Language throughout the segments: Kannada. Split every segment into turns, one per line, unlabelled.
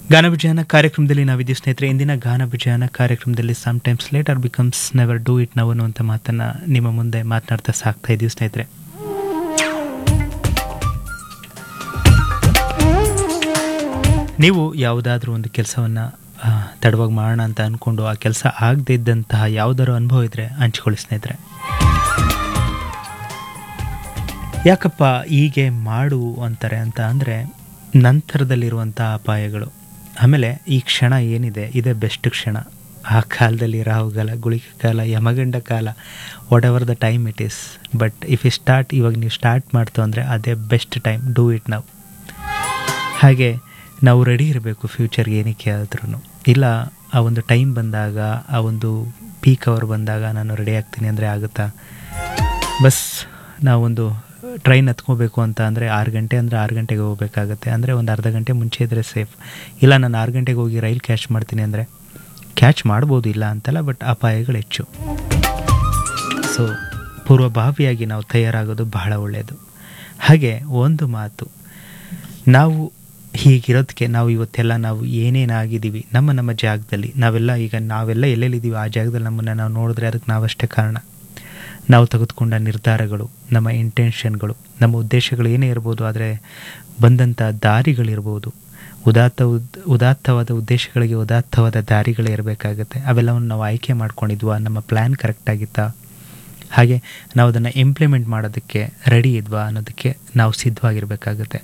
ಗಾನ ವಿಜಯನ ಕಾರ್ಯಕ್ರಮದಲ್ಲಿ ನಾವಿದ್ದೀವಿ ಸ್ನೇಹಿತರೆ ಇಂದಿನ ಗಾನ ವಿಜಯನ ಕಾರ್ಯಕ್ರಮದಲ್ಲಿ sometimes later becomes never do it ನಾವು ಅನ್ನುವಂಥ ಮಾತನ್ನು ನಿಮ್ಮ ಮುಂದೆ ಮಾತನಾಡ್ತಾ ಸಾಕ್ತಾ ಇದ್ದೀವಿ ಸ್ನೇಹಿತರೆ ನೀವು ಯಾವುದಾದ್ರೂ ಒಂದು ಕೆಲಸವನ್ನು ತಡವಾಗಿ ಮಾಡೋಣ ಅಂತ ಅಂದ್ಕೊಂಡು ಆ ಕೆಲಸ ಆಗದೇ ಇದ್ದಂತಹ ಯಾವುದಾದ್ರು ಅನುಭವ ಇದ್ದರೆ ಹಂಚ್ಕೊಳ್ಳಿ ಸ್ನೇಹಿತರೆ ಯಾಕಪ್ಪ ಹೀಗೆ ಮಾಡು ಅಂತಾರೆ ಅಂತ ಅಂದರೆ ನಂತರದಲ್ಲಿರುವಂಥ ಅಪಾಯಗಳು ಆಮೇಲೆ ಈ ಕ್ಷಣ ಏನಿದೆ ಇದೇ ಬೆಸ್ಟ್ ಕ್ಷಣ ಆ ಕಾಲದಲ್ಲಿ ರಾಹುಗಾಲ ಗುಳಿಗೆ ಕಾಲ ಯಮಗಂಡ ಕಾಲ whatever the time it is but if you start ಇವಾಗ ನೀವು ಸ್ಟಾರ್ಟ್ ಮಾಡ್ತು ಅಂದರೆ ಅದೇ ಬೆಸ್ಟ್ ಟೈಮ್ ಡೂ ಇಟ್ ನಾವು ಹಾಗೆ ನಾವು ರೆಡಿ ಇರಬೇಕು ಫ್ಯೂಚರ್ಗೆ ಏನಕ್ಕೆ ಆದ್ರೂ ಇಲ್ಲ ಆ ಒಂದು ಟೈಮ್ ಬಂದಾಗ ಆ ಒಂದು ಪೀಕ್ ಅವರ್ ಬಂದಾಗ ನಾನು ರೆಡಿ ಆಗ್ತೀನಿ ಅಂದರೆ ಆಗುತ್ತಾ ಬಸ್ ನಾವೊಂದು ಟ್ರೈನ್ ಹತ್ಕೋಬೇಕು ಅಂತ ಅಂದರೆ ಆರು ಗಂಟೆ ಅಂದರೆ ಆರು ಗಂಟೆಗೆ ಹೋಗಬೇಕಾಗತ್ತೆ ಅಂದರೆ ಒಂದು ಅರ್ಧ ಗಂಟೆ ಮುಂಚೆ ಇದ್ದರೆ ಸೇಫ್ ಇಲ್ಲ ನಾನು ಆರು ಗಂಟೆಗೆ ಹೋಗಿ ರೈಲ್ ಕ್ಯಾಚ್ ಮಾಡ್ತೀನಿ ಅಂದರೆ ಕ್ಯಾಚ್ ಮಾಡ್ಬೋದು ಇಲ್ಲ ಅಂತಲ್ಲ ಬಟ್ ಅಪಾಯಗಳು ಹೆಚ್ಚು ಸೊ ಪೂರ್ವಭಾವಿಯಾಗಿ ನಾವು ತಯಾರಾಗೋದು ಬಹಳ ಒಳ್ಳೆಯದು ಹಾಗೆ ಒಂದು ಮಾತು ನಾವು ಹೀಗಿರೋದಕ್ಕೆ ನಾವು ಇವತ್ತೆಲ್ಲ ನಾವು ಏನೇನಾಗಿದ್ದೀವಿ ನಮ್ಮ ನಮ್ಮ ಜಾಗದಲ್ಲಿ ನಾವೆಲ್ಲ ಈಗ ನಾವೆಲ್ಲ ಎಲ್ಲೆಲ್ಲಿದ್ದೀವಿ ಆ ಜಾಗದಲ್ಲಿ ನಮ್ಮನ್ನು ನಾವು ನೋಡಿದ್ರೆ ಅದಕ್ಕೆ ನಾವಷ್ಟೇ ಕಾರಣ ನಾವು ತೆಗೆದುಕೊಂಡ ನಿರ್ಧಾರಗಳು ನಮ್ಮ ಇಂಟೆನ್ಷನ್ಗಳು ನಮ್ಮ ಉದ್ದೇಶಗಳು ಏನೇ ಇರ್ಬೋದು ಆದರೆ ಬಂದಂಥ ದಾರಿಗಳಿರ್ಬೋದು ಉದಾತ್ತ ಉದ್ ಉದಾತ್ತವಾದ ಉದ್ದೇಶಗಳಿಗೆ ಉದಾತ್ತವಾದ ದಾರಿಗಳೇ ಇರಬೇಕಾಗತ್ತೆ ಅವೆಲ್ಲವನ್ನು ನಾವು ಆಯ್ಕೆ ಮಾಡ್ಕೊಂಡಿದ್ವಾ ನಮ್ಮ ಪ್ಲ್ಯಾನ್ ಕರೆಕ್ಟಾಗಿತ್ತಾ ಹಾಗೆ ನಾವು ಅದನ್ನು ಇಂಪ್ಲಿಮೆಂಟ್ ಮಾಡೋದಕ್ಕೆ ರೆಡಿ ಇದ್ವಾ ಅನ್ನೋದಕ್ಕೆ ನಾವು ಸಿದ್ಧವಾಗಿರಬೇಕಾಗತ್ತೆ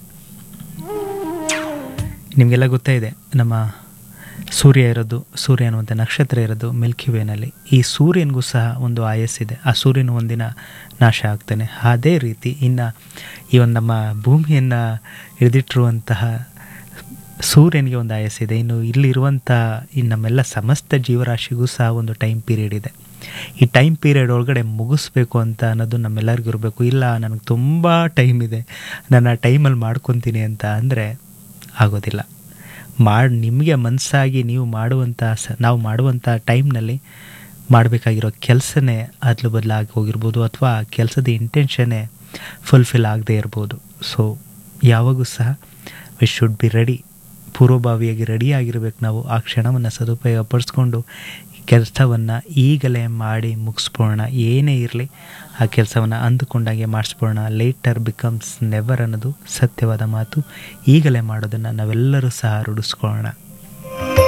ನಿಮಗೆಲ್ಲ ಗೊತ್ತೇ ಇದೆ ನಮ್ಮ ಸೂರ್ಯ ಇರೋದು ಸೂರ್ಯ ಅನ್ನುವಂಥ ನಕ್ಷತ್ರ ಇರೋದು ಮಿಲ್ಕಿ ವೇನಲ್ಲಿ ಈ ಸೂರ್ಯನಿಗೂ ಸಹ ಒಂದು ಆಯಸ್ಸಿದೆ ಆ ಸೂರ್ಯನ ಒಂದಿನ ನಾಶ ಆಗ್ತಾನೆ ಅದೇ ರೀತಿ ಇನ್ನು ಈ ಒಂದು ನಮ್ಮ ಭೂಮಿಯನ್ನು ಹಿಡಿದಿಟ್ಟಿರುವಂತಹ ಸೂರ್ಯನಿಗೆ ಒಂದು ಆಯಸ್ಸಿದೆ ಇನ್ನು ಇಲ್ಲಿರುವಂಥ ಈ ನಮ್ಮೆಲ್ಲ ಸಮಸ್ತ ಜೀವರಾಶಿಗೂ ಸಹ ಒಂದು ಟೈಮ್ ಪೀರಿಯಡ್ ಇದೆ ಈ ಟೈಮ್ ಪೀರಿಯಡ್ ಒಳಗಡೆ ಮುಗಿಸ್ಬೇಕು ಅಂತ ಅನ್ನೋದು ನಮ್ಮೆಲ್ಲರಿಗೂ ಇರಬೇಕು ಇಲ್ಲ ನನಗೆ ತುಂಬ ಟೈಮ್ ಇದೆ ನಾನು ಆ ಟೈಮಲ್ಲಿ ಮಾಡ್ಕೊತೀನಿ ಅಂತ ಅಂದರೆ ಆಗೋದಿಲ್ಲ ಮಾಡಿ ನಿಮಗೆ ಮನಸ್ಸಾಗಿ ನೀವು ಮಾಡುವಂಥ ಸ ನಾವು ಮಾಡುವಂಥ ಟೈಮ್ನಲ್ಲಿ ಮಾಡಬೇಕಾಗಿರೋ ಕೆಲಸನೇ ಅದಲು ಬದಲಾಗಿ ಹೋಗಿರ್ಬೋದು ಅಥವಾ ಆ ಕೆಲಸದ ಇಂಟೆನ್ಷನ್ನೇ ಫುಲ್ಫಿಲ್ ಆಗದೇ ಇರ್ಬೋದು ಸೊ ಯಾವಾಗೂ ಸಹ ವಿ ಶುಡ್ ಬಿ ರೆಡಿ ಪೂರ್ವಭಾವಿಯಾಗಿ ರೆಡಿಯಾಗಿರ್ಬೇಕು ನಾವು ಆ ಕ್ಷಣವನ್ನು ಸದುಪಯೋಗ ಪಡಿಸ್ಕೊಂಡು ಕೆಲಸವನ್ನು ಈಗಲೇ ಮಾಡಿ ಮುಗಿಸ್ಬೋಣ ಏನೇ ಇರಲಿ ಆ ಕೆಲಸವನ್ನು ಅಂದುಕೊಂಡಾಗೆ ಮಾಡಿಸ್ಬೋಣ ಲೇಟರ್ ಬಿಕಮ್ಸ್ ನೆವರ್ ಅನ್ನೋದು ಸತ್ಯವಾದ ಮಾತು ಈಗಲೇ ಮಾಡೋದನ್ನು ನಾವೆಲ್ಲರೂ ಸಹ ರೂಢಿಸ್ಕೊಳ್ಳೋಣ